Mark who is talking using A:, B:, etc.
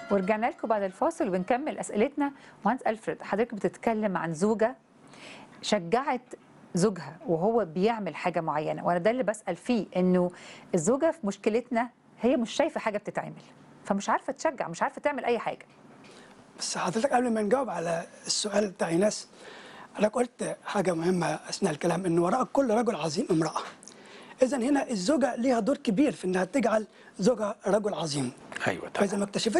A: ورجعنا لكم بعد الفاصل وبنكمل اسئلتنا مهندس الفريد حضرتك بتتكلم عن زوجه شجعت زوجها وهو بيعمل حاجه معينه وانا ده اللي بسال فيه انه الزوجه في مشكلتنا هي مش شايفه حاجه بتتعمل فمش عارفه تشجع مش عارفه تعمل اي حاجه
B: بس حضرتك قبل ما نجاوب على السؤال بتاع ايناس انا قلت حاجه مهمه اثناء الكلام ان وراء كل رجل عظيم امراه اذا هنا الزوجه ليها دور كبير في انها تجعل زوجها رجل عظيم
C: ايوه
B: فاذا
C: طبعا
B: ما اكتشفتش